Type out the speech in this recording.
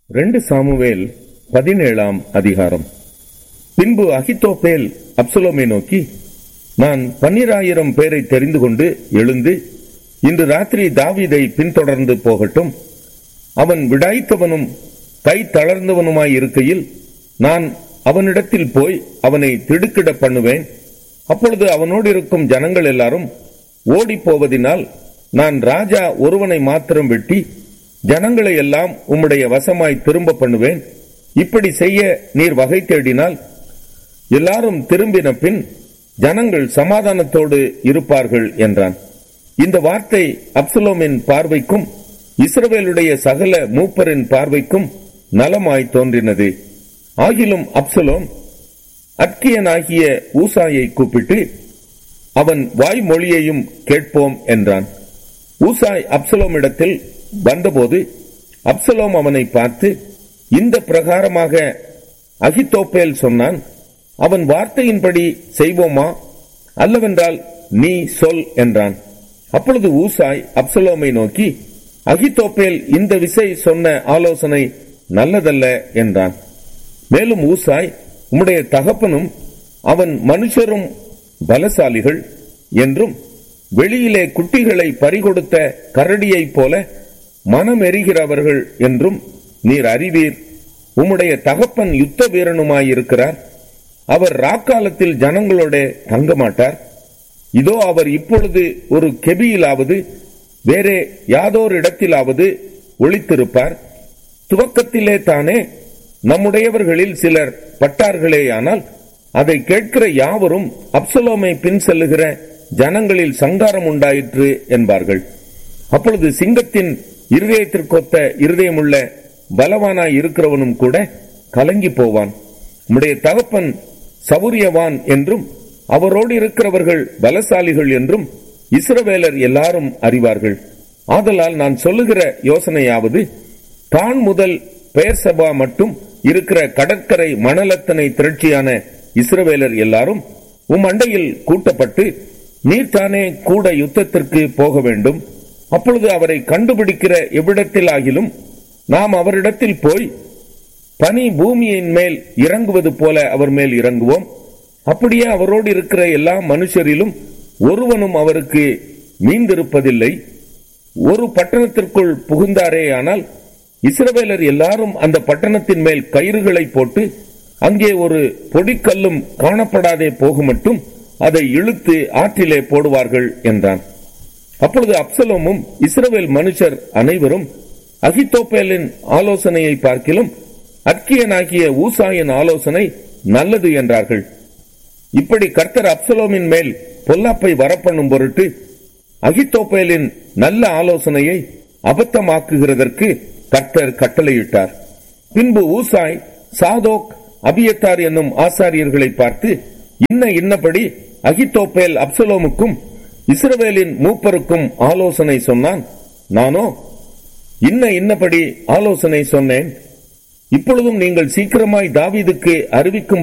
ரெண்டு சாமுவேல் பதினேழாம் அதிகாரம் பின்பு அகித்தோப்பேல் அப்சலோமை நோக்கி நான் பன்னிராயிரம் பேரை தெரிந்து கொண்டு எழுந்து இன்று ராத்திரி தாவீதை பின்தொடர்ந்து போகட்டும் அவன் விடாய்த்தவனும் கை தளர்ந்தவனுமாய் இருக்கையில் நான் அவனிடத்தில் போய் அவனை திடுக்கிட பண்ணுவேன் அப்பொழுது அவனோடு இருக்கும் ஜனங்கள் எல்லாரும் ஓடிப் போவதினால் நான் ராஜா ஒருவனை மாத்திரம் வெட்டி ஜனங்களை எல்லாம் உம்முடைய வசமாய் திரும்ப பண்ணுவேன் இப்படி செய்ய நீர் வகை தேடினால் எல்லாரும் திரும்பின பின் ஜனங்கள் சமாதானத்தோடு இருப்பார்கள் என்றான் இந்த வார்த்தை அப்சலோமின் பார்வைக்கும் இஸ்ரவேலுடைய சகல மூப்பரின் பார்வைக்கும் நலமாய் தோன்றினது ஆகிலும் அப்சலோம் அட்கியனாகிய ஊசாயை கூப்பிட்டு அவன் வாய்மொழியையும் கேட்போம் என்றான் ஊசாய் அப்சலோமிடத்தில் வந்தபோது அப்சலோம் அவனை பார்த்து இந்த பிரகாரமாக அகித்தோப்பேல் சொன்னான் அவன் வார்த்தையின்படி செய்வோமா அல்லவென்றால் நீ சொல் என்றான் அப்பொழுது ஊசாய் அப்சலோமை நோக்கி அகித்தோப்பேல் இந்த விசை சொன்ன ஆலோசனை நல்லதல்ல என்றான் மேலும் ஊசாய் உம்முடைய தகப்பனும் அவன் மனுஷரும் பலசாலிகள் என்றும் வெளியிலே குட்டிகளை பறிகொடுத்த கரடியைப் போல மனமெறிகிறவர்கள் என்றும் நீர் அறிவீர் உம்முடைய தகப்பன் யுத்த வீரனுமாயிருக்கிறார் அவர் ராக்காலத்தில் ஜனங்களோட தங்க மாட்டார் இதோ அவர் இப்பொழுது ஒரு கெபியிலாவது வேறே யாதோர் இடத்திலாவது ஒளித்திருப்பார் துவக்கத்திலே தானே நம்முடையவர்களில் சிலர் பட்டார்களேயானால் அதை கேட்கிற யாவரும் அப்சலோமை பின் செல்லுகிற ஜனங்களில் சங்காரம் உண்டாயிற்று என்பார்கள் அப்பொழுது சிங்கத்தின் இருதயத்திற்கொத்த இருதயமுள்ள பலவானாய் இருக்கிறவனும் கூட கலங்கி போவான் உம்முடைய தகப்பன் சௌரியவான் என்றும் அவரோடு இருக்கிறவர்கள் பலசாலிகள் என்றும் இஸ்ரவேலர் எல்லாரும் அறிவார்கள் ஆதலால் நான் சொல்லுகிற யோசனையாவது தான் முதல் பெயர் சபா மட்டும் இருக்கிற கடற்கரை மணலத்தனை திரட்சியான இஸ்ரவேலர் எல்லாரும் உம் அண்டையில் கூட்டப்பட்டு நீர்தானே கூட யுத்தத்திற்கு போக வேண்டும் அப்பொழுது அவரை கண்டுபிடிக்கிற எவ்விடத்தில் ஆகிலும் நாம் அவரிடத்தில் போய் பனி பூமியின் மேல் இறங்குவது போல அவர் மேல் இறங்குவோம் அப்படியே அவரோடு இருக்கிற எல்லா மனுஷரிலும் ஒருவனும் அவருக்கு மீந்திருப்பதில்லை ஒரு பட்டணத்திற்குள் புகுந்தாரே ஆனால் இஸ்ரவேலர் எல்லாரும் அந்த பட்டணத்தின் மேல் கயிறுகளை போட்டு அங்கே ஒரு பொடிக்கல்லும் காணப்படாதே போகுமட்டும் அதை இழுத்து ஆற்றிலே போடுவார்கள் என்றான் அப்பொழுது அப்சலோமும் இஸ்ரவேல் மனுஷர் அனைவரும் அகித்தோப்பேலின் ஆலோசனையை பார்க்கிலும் அக்கியனாகிய ஊசாயின் ஆலோசனை நல்லது என்றார்கள் இப்படி கர்த்தர் அப்சலோமின் மேல் பொல்லாப்பை வரப்பண்ணும் பொருட்டு அகித்தோப்பேலின் நல்ல ஆலோசனையை அபத்தமாக்குகிறதற்கு கர்த்தர் கட்டளையிட்டார் பின்பு ஊசாய் சாதோக் அபியத்தார் என்னும் ஆசாரியர்களை பார்த்து இன்ன இன்னபடி அகித்தோப்பேல் அப்சலோமுக்கும் இஸ்ரவேலின் மூப்பருக்கும் ஆலோசனை சொன்னான் நானோ இன்ன இன்னபடி ஆலோசனை சொன்னேன் இப்பொழுதும் நீங்கள் சீக்கிரமாய் தாவீதுக்கு அறிவிக்கும்